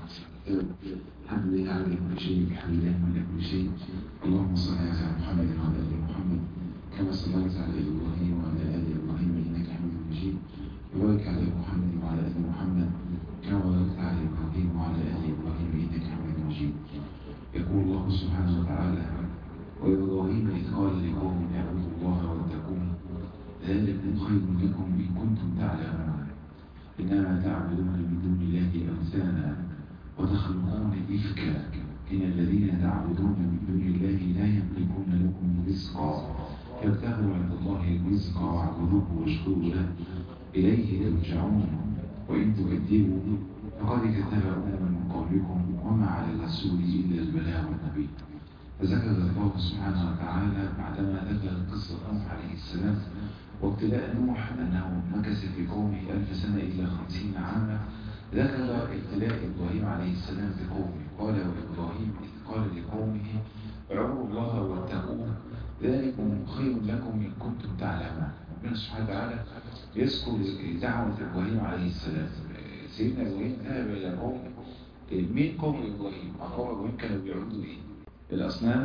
الحمد لله على كل شيء الحمد لله على كل شيء اللهم صل على محمد وعلى ال محمد كما صليت على ابراهيم وعلى ال ابراهيم انك حميد مجيد وبارك على محمد وعلى ال محمد كما باركت على ابراهيم وعلى ال ابراهيم انك حميد مجيد يقول الله سبحانه وتعالى وابراهيم اذ قال لقومه اعبدوا الله واتقوه ذلكم خير لكم ان كنتم تعلمون انما تعبدون من دون الله اوثانا وتخلقون إفكا إن الذين تعبدون من دون الله لا يملكون لكم رزقا فابتغوا عند الله الرزق واعبدوه واشكروا له إليه ترجعون وإن تكذبوا فقد كذب أمم من قبلكم وما على الرسول إلا البلاغ المبين فذكر الله سبحانه وتعالى بعدما ذكر قصة نوح عليه السلام وابتلاء نوح أنه مكث في قومه ألف سنة إلا خمسين عاما ذكر ابتلاء إبراهيم عليه السلام بقومه قال وإبراهيم إذ قال لقومه اعبدوا الله واتقوه ذلكم خير لكم إن كنتم تعلمون ربنا سبحانه وتعالى يذكر دعوة إبراهيم عليه السلام سيدنا إبراهيم ذهب إلى قوم مين قوم إبراهيم؟ قوم إبراهيم كانوا بيعبدوا إيه؟ الأصنام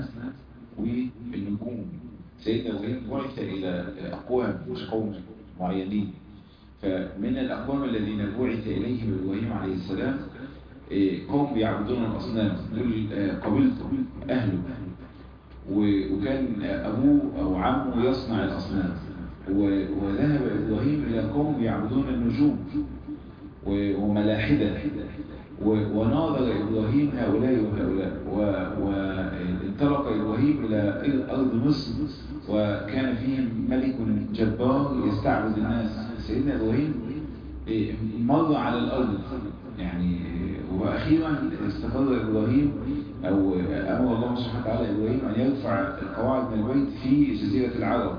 والنجوم سيدنا إبراهيم بعث إلى أقوام مش قوم معينين فمن الأقوام الذين بعث إليهم إبراهيم عليه السلام قوم بيعبدون الأصنام دول قبيلته أهله وكان أبوه أو عمه يصنع الأصنام وذهب إبراهيم إلى قوم يعبدون النجوم وملاحدة وناظر إبراهيم هؤلاء وهؤلاء وانطلق إبراهيم إلى أرض مصر وكان فيهم ملك جبار يستعبد الناس سيدنا إبراهيم مر على الأرض يعني وأخيرا استقر إبراهيم أو أمر الله سبحانه وتعالى إبراهيم أن يرفع القواعد من البيت في جزيرة العرب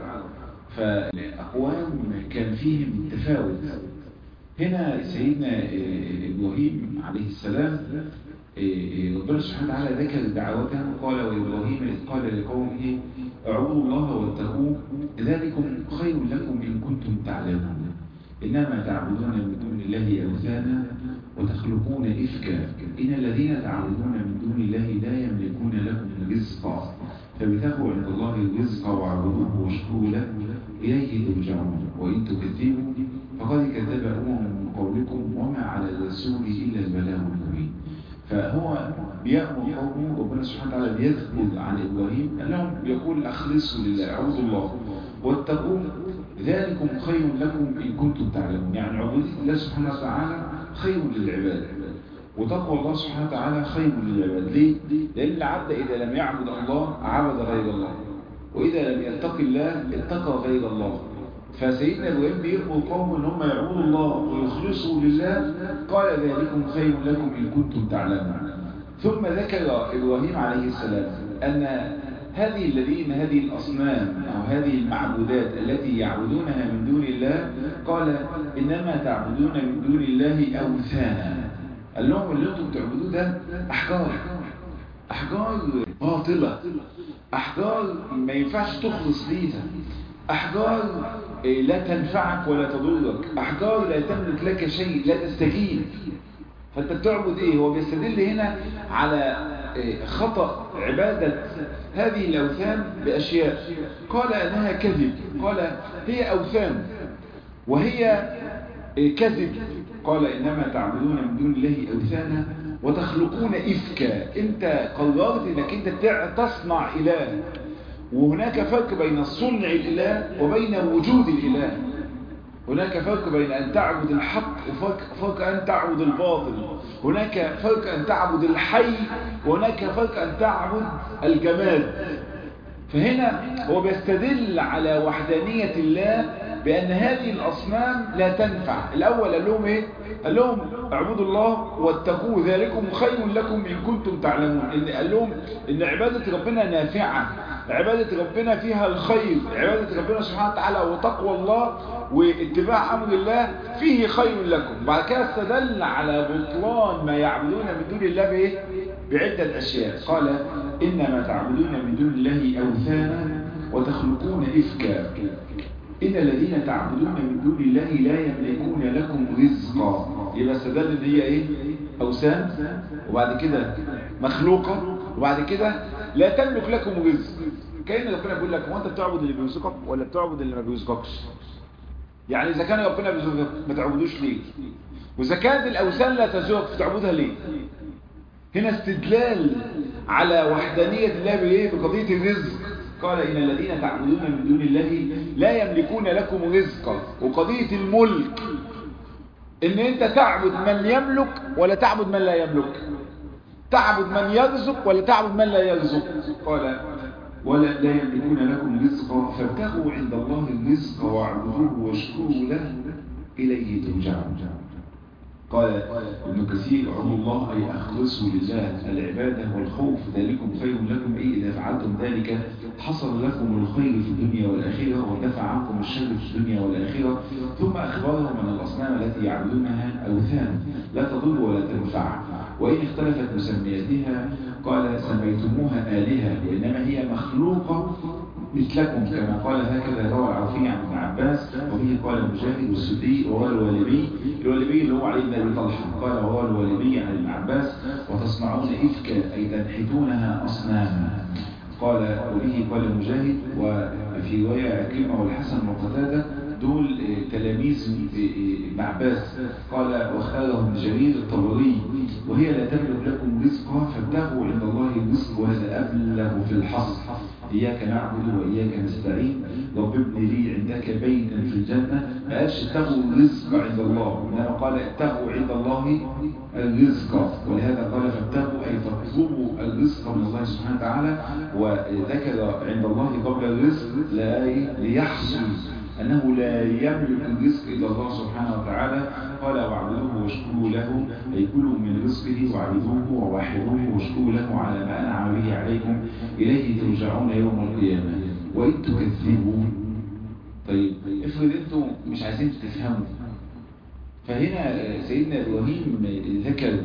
فأقوام كان فيهم تفاوت هنا سيدنا إبراهيم عليه السلام ربنا سبحانه وتعالى ذكر دعوته قال وإبراهيم إذ قال لقومه اعبدوا الله واتقوه ذلكم خير لكم إن كنتم تعلمون إنما تعبدون من دون الله أوثانا وتخلقون إفكا إن الذين تعبدون من دون الله لا يملكون لكم رزقا فابتغوا عند الله الرزق واعبدوه واشكروا له إليه ترجعون وإن تكذبوا فقد كذب أمم من قولكم وما على الرسول إلا البلاغ المبين فهو بيأمر قومه ربنا سبحانه وتعالى بيذكر عن إبراهيم أنهم يقول أخلصوا لله أعوذ الله واتقوا ذلكم خير لكم إن كنتم تعلمون يعني عبودية الله سبحانه وتعالى خير للعباد وتقوى الله سبحانه وتعالى خير للعباد ليه؟ لأن العبد إذا لم يعبد الله عبد غير الله وإذا لم يتقي الله اتقى غير الله فسيدنا إبراهيم بيأمر قوم ان هم يعبدوا الله ويخلصوا لله قال ذلكم خير لكم إن كنتم تعلمون ثم ذكر إبراهيم عليه السلام أن هذه الذين هذه الأصنام أو هذه المعبودات التي يعبدونها من دون الله قال إنما تعبدون من دون الله أوثانا قال لهم اللي انتم بتعبدوه ده أحجار أحجار باطلة أحجار ما ينفعش تخلص ليها أحجار لا تنفعك ولا تضرك أحجار لا تملك لك شيء لا تستجيب فأنت بتعبد إيه هو بيستدل هنا على خطأ عبادة هذه الأوثان بأشياء قال أنها كذب قال هي أوثان وهي كذب قال إنما تعبدون من دون الله أوثانا وتخلقون إفكا أنت قررت أنك أنت تصنع إله وهناك فرق بين صنع الإله وبين وجود الإله هناك فرق بين أن تعبد الحق وفرق فرق أن تعبد الباطل هناك فرق أن تعبد الحي وهناك فرق أن تعبد الجماد فهنا هو بيستدل على وحدانية الله بأن هذه الأصنام لا تنفع الأول قال لهم إيه؟ قال لهم اعبدوا الله واتقوه ذلكم خير لكم إن كنتم تعلمون إن قال لهم إن عبادة ربنا نافعة عبادة ربنا فيها الخير عبادة ربنا سبحانه وتعالى وتقوى الله واتباع أمر الله فيه خير لكم بعد كده استدل على بطلان ما يعبدون من دون الله بإيه؟ بعدة أشياء قال إنما تعبدون من دون الله أوثانا وتخلقون إفكا إن الذين تعبدون من دون الله لا يملكون لكم رزقا يبقى استدل ان هي إيه؟ أوثان وبعد كده مخلوقة وبعد كده لا تملك لكم رزق كأن ربنا بيقول لك هو أنت بتعبد اللي بيرزقك ولا بتعبد اللي ما بيرزقكش يعني إذا كان ربنا بيرزقك ما تعبدوش ليه وإذا كانت الأوثان لا ترزقك فتعبدها ليه هنا استدلال على وحدانية الله بإيه بقضية الرزق قال إن الذين تعبدون من دون الله لا يملكون لكم رزقا وقضية الملك إن أنت تعبد من يملك ولا تعبد من لا يملك تعبد من يرزق ولا تعبد من لا يرزق قال ولا لا يملكون لكم رزقا فابتغوا عند الله الرزق واعبدوه واشكروا له إليه ترجعون قال ابن كثير عم الله أي أخلصوا لله العبادة والخوف ذلكم خير لكم أي إذا فعلتم ذلك حصل لكم الخير في الدنيا والآخرة ودفع عنكم الشر في الدنيا والآخرة ثم أخبرهم أن الأصنام التي يعبدونها أوثان لا تضر ولا تنفع وإن اختلفت مسمياتها قال سميتموها آلهة وإنما هي مخلوقة مثلكم كما قال هكذا روى العوفي عن ابن عباس وفيه قال المجاهد والسدي وهو الوالبي الوالبي اللي هو علي بن ابي طلحه قال وهو الوالبي عن ابن عباس وتصنعون افكا اي تنحتونها اصناما قال وبه قال المجاهد وفي روايه عكرمه والحسن وقتاده دول تلاميذ ابن عباس قال واختاره ابن جرير الطبري وهي لا تملك لكم رزقا فابتغوا عند الله الرزق وهذا ابلغ في الحصر إياك نعبد وإياك نستعين رب ابن لي عندك بيتا في الجنة ما قالش اتقوا الرزق عند الله إنما قال اتقوا عند الله الرزق ولهذا قال فابتغوا أي فاطلبوا الرزق من الله سبحانه وتعالى وذكر عند الله قبل الرزق ليحصل أنه لا يملك الرزق إلا الله سبحانه وتعالى قال واعبدوه واشكروا له أي كلوا من رزقه واعبدوه وواحدوه واشكروا له على ما أنعم به عليكم إليه ترجعون يوم القيامة وإن تكذبوا طيب افرض انتم مش عايزين تفهموا فهنا سيدنا إبراهيم ذكر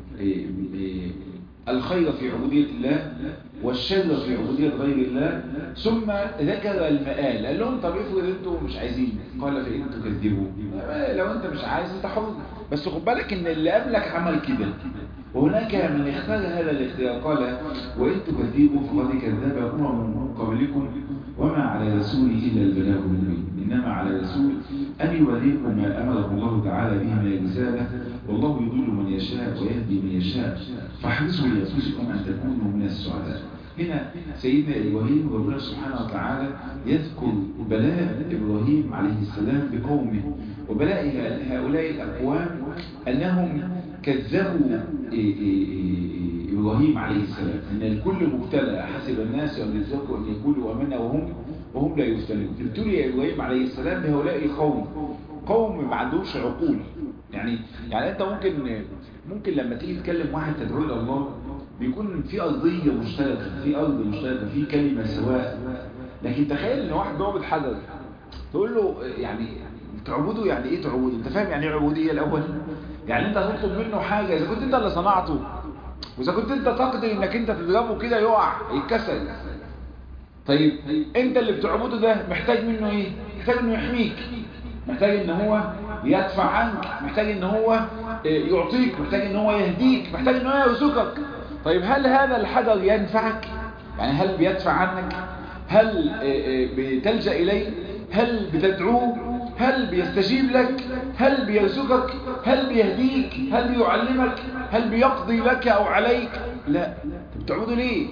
الخير في عبودية الله والشر في عبودية غير الله ثم ذكر المآل قال لهم طب افرض انتوا مش عايزين قال فإن تكذبوا لو انت مش عايز انت حر بس خد بالك ان اللي قبلك عمل كده وهناك من اختار هذا الاختيار قال وإن تكذبوا فقد كذب أمم من قبلكم وما على رسول إلا البلاغ المبين إنما على رسول أن يبلغكم ما أمره الله تعالى به من الرسالة والله يضل من يشاء ويهدي من يشاء فاحرصوا لأنفسكم أن تكونوا من السعداء هنا سيدنا إبراهيم ربنا سبحانه وتعالى يذكر بلاء إبراهيم عليه السلام بقومه وبلاء هؤلاء الأقوام أنهم كذبوا إبراهيم عليه السلام أن الكل مبتلى حسب الناس أن يتذكروا أن يقولوا أمنا وهم وهم لا يفتنون ابتلي إبراهيم عليه السلام بهؤلاء القوم قوم ما عندهمش عقول يعني يعني انت ممكن ممكن لما تيجي تكلم واحد تدعو الى الله بيكون في ارضيه مشتركه في ارض مشتركه في كلمه سواء لكن تخيل ان واحد بيعبد حجر تقول له يعني تعبده يعني ايه تعبده انت فاهم يعني ايه عبوديه الاول يعني انت هتطلب منه حاجه اذا كنت انت اللي صنعته واذا كنت انت تقدر انك انت تضربه كده يقع يتكسر طيب انت اللي بتعبده ده محتاج منه ايه محتاج انه يحميك محتاج ان هو يدفع عنك محتاج ان هو يعطيك محتاج ان هو يهديك محتاج ان هو يرزقك طيب هل هذا الحجر ينفعك يعني هل بيدفع عنك هل بتلجأ إليه هل بتدعوه هل بيستجيب لك هل بيرزقك هل بيهديك هل بيعلمك هل بيقضي لك أو عليك لا بتعبده ليه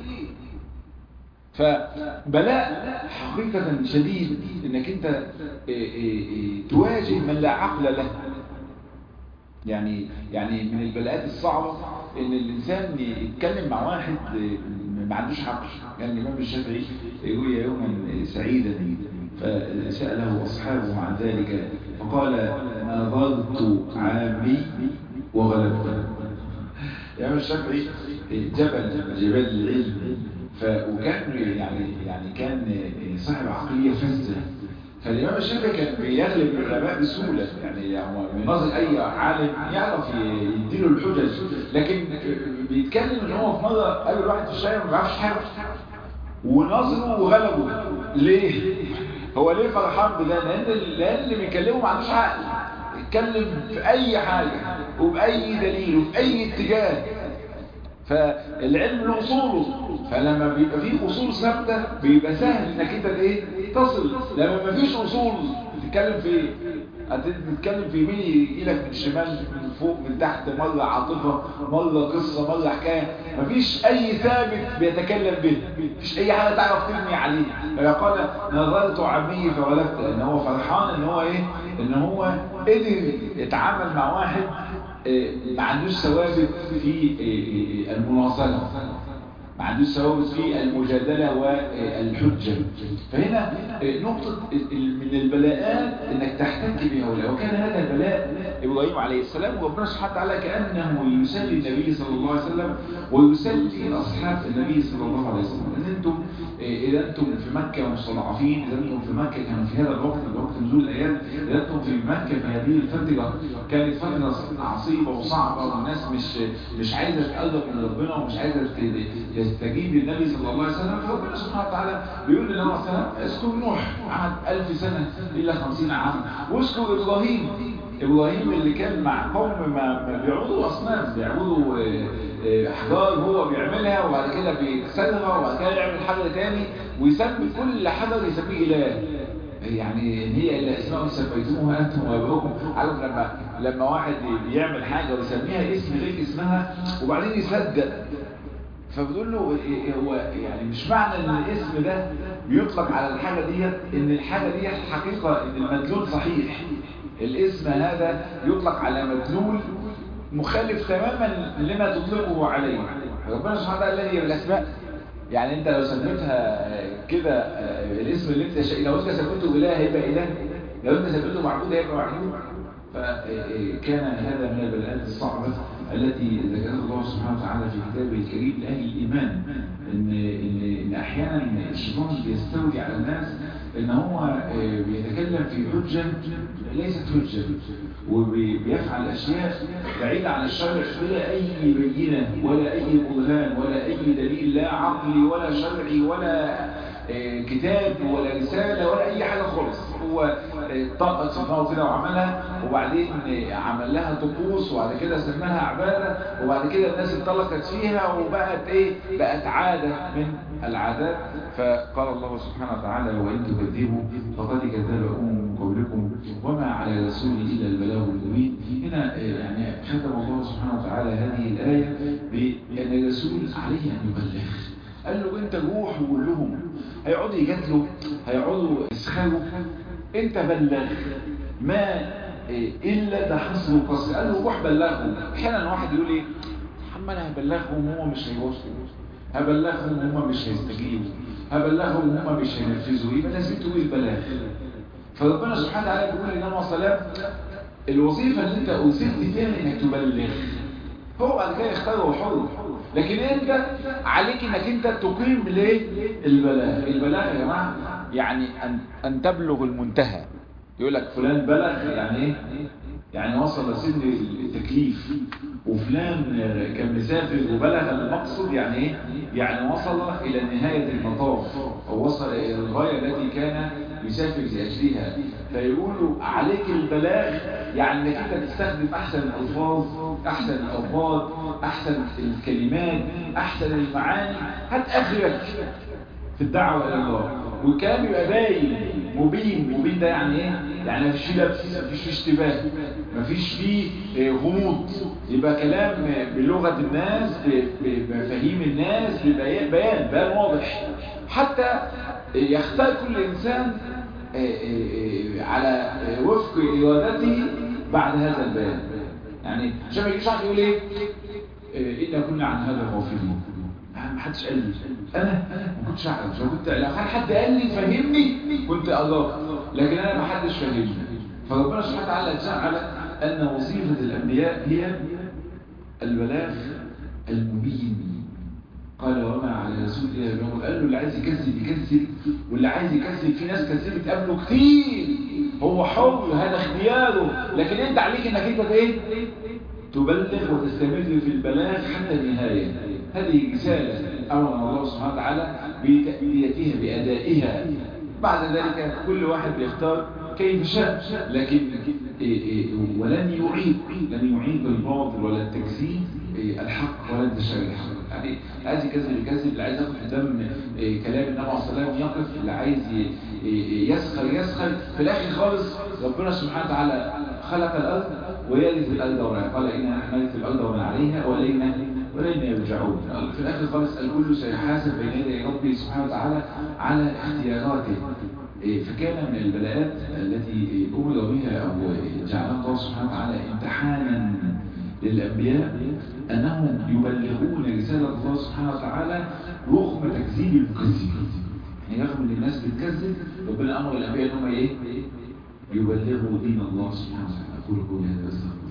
فبلاء حقيقة شديد انك انت تواجه من لا عقل له يعني يعني من البلاءات الصعبة ان الانسان يتكلم مع واحد ما عندوش عقل كان يعني الامام الشافعي يقول يوما سعيدا فسأله اصحابه عن ذلك فقال نظرت عامي وغلبت الامام الشافعي جبل جبال العلم ف وكان يعني يعني كان صاحب عقليه فزه فالامام الشافعي كان بيغلب العلماء بسهوله يعني من نظر اي عالم يعرف يديله الحجج لكن بيتكلم ان هو في مره قابل واحد في الشارع ما بيعرفش حاجه ونظره وغلبه ليه؟ هو ليه فرحان بده؟ لان لان اللي بيكلمه ما عندوش عقل يتكلم في اي حاجه وبأي دليل وبأي اتجاه فالعلم له اصوله فلما بيبقى فيه اصول ثابته بيبقى سهل انك انت ايه تصل لما ما فيش اصول تتكلم في ايه هتتكلم في مين يجي لك من الشمال من فوق من تحت مرة عاطفة مرة قصة مرة حكاية مفيش أي ثابت بيتكلم به مفيش أي حاجة تعرف تبني عليه فقال نظرت عمي فولدت إن هو فرحان إن هو إيه إن هو قدر يتعامل مع واحد ما عندوش ثوابت في المناصرة ما عندوش ثوابت في المجادلة والحجة فهنا نقطة من البلاءات انك تحتك بهؤلاء وكان هذا البلاء ابراهيم عليه السلام وربنا سبحانه وتعالى كأنه يسلي النبي صلى الله عليه وسلم ويسلي أصحاب النبي صلى الله عليه وسلم ان انتم اذا انتم في مكة مستضعفين اذا انتم في مكة كانوا في هذا الوقت الوقت نزول الايات اذا انتم في مكة في هذه الفترة كانت فترة عصيبة وصعبة والناس مش مش عايزة تقرب من ربنا ومش عايزة يستجيب للنبي صلى الله عليه وسلم فربنا سبحانه وتعالى بيقول لنا مثلا اذكر نوح قعد ألف سنة إلا خمسين عام واذكر إبراهيم إبراهيم اللي كان مع قوم ما بيعبدوا أصنام بيعبدوا أحجار هو بيعملها وبعد كده بيكسرها وبعد كده يعمل حاجة تاني ويسمي كل حجر يسميه إله يعني هي اللي اسماء سميتموها انتم وابوكم عارف لما لما واحد بيعمل حاجه ويسميها اسم غير اسمها وبعدين يصدق فبتقول له هو يعني مش معنى ان الاسم ده بيطلق على الحاجه ديت ان الحاجه دي حقيقه ان المدلول صحيح الاسم هذا يطلق على مدلول مخالف تماما لما تطلقه عليه ربنا سبحانه وتعالى الذي بالاسماء يعني انت لو سميتها كده الاسم اللي انت شا... لو انت سميته اله هيبقى اله لو انت سميته معبود هيبقى معبود فكان هذا من البلاءات الصعبة التي ذكرها الله سبحانه وتعالى في كتابه الكريم لأهل الإيمان إن, إن, إن أحيانا الشيطان بيستولي على الناس إن هو بيتكلم في حجة ليست حجة وبيفعل أشياء بعيدة عن الشرع بلا أي بينة ولا أي برهان ولا أي دليل لا عقلي ولا شرعي ولا كتاب ولا رسالة ولا أي حاجة خالص هو طاقة صفاه كده وعملها وبعدين عمل لها طقوس وبعد كده سماها عبادة وبعد كده الناس انطلقت فيها وبقت ايه بقت عادة من العادات فقال الله سبحانه وتعالى وإن تكذبوا فقد كذب أمم قبلكم وما على الرسول إلا البلاغ المبين هنا يعني ختم الله سبحانه وتعالى هذه الآية بأن الرسول عليه أن يبلغ قال له انت روح وقول لهم هيقعدوا يجادلوا هيقعدوا يسخروا انت بلغ ما الا ده حسب القصر قال له روح بلغهم احيانا واحد يقول ايه عم انا هبلغهم وهم مش هيوصلوا هبلغهم وهم مش هيستجيبوا هبلغهم وهم مش هينفذوا يبقى لازم تقول البلاغ فربنا سبحانه وتعالى بيقول لنا صلاه الوظيفه اللي انت ارسلت فيها انك تبلغ هو بعد كده يختار هو حر لكن انت عليك انك انت تقيم ليه البلاغ البلاغ يا جماعه يعني ان ان تبلغ المنتهى يقول لك فلان بلغ يعني ايه يعني وصل لسن التكليف وفلان كان مسافر وبلغ المقصد يعني ايه يعني وصل الى نهايه المطاف او وصل الى الغايه التي كان يسافر لاجلها فيقولوا عليك البلاغ يعني انك انت تستخدم احسن الالفاظ احسن الالفاظ احسن الكلمات احسن المعاني هات اخرك في الدعوه الى الله والكلام يبقى باين مبين مبين ده يعني ايه يعني مفيش فيه لبس مفيش فيه اشتباه مفيش فيه غموض يبقى كلام بلغه الناس بمفاهيم الناس ببيان بيان بيان واضح حتى يختار كل انسان على وفق ارادته بعد هذا البيان يعني عشان ما يجيش واحد يقول ايه إنا كنا عن هذا غافلين ما حدش قال لي انا ما كنتش اعرف لو كنت لو كان حد قال لي فهمني كنت ادرك لكن انا ما حدش فهمني فربنا سبحانه وتعالى جعل ان وظيفه الانبياء هي البلاغ المبين قال وما على رسول الله يوم قال له اللي عايز يكذب يكذب واللي عايز يكذب في ناس كذبت قبله كتير هو حر هذا اختياره لكن انت عليك انك انت ايه تبلغ وتستمر في البلاغ حتى النهايه هذه رساله امر الله سبحانه وتعالى بتأديتها بادائها بعد ذلك كل واحد بيختار كيف شاء لكن إيه إيه ولن يعيد لن يعيد الباطل ولا التكذيب إيه الحق ولا انتشار الحق يعني عايز يكذب يكذب اللي عايز ياخد قدام إيه كلام النبي عليه الصلاه والسلام يقف اللي عايز يسخر يسخر في الاخر خالص ربنا سبحانه وتعالى خلق الارض ويرث الارض ومن قال ان نحن نرث الارض ومن عليها ولينا ولينا يرجعون في الاخر خالص الكل سيحاسب بين يدي ربه سبحانه وتعالى على اختياراته فكان من البلاءات التي أمر بها أو جعلها الله سبحانه وتعالى امتحانا للأنبياء أنهم يبلغون رسالة الله سبحانه وتعالى رغم تكذيب المكذبين يعني رغم ان الناس بتكذب ربنا أمر الأنبياء أنهم إيه؟ يبلغوا دين الله سبحانه وتعالى أقول قولي هذا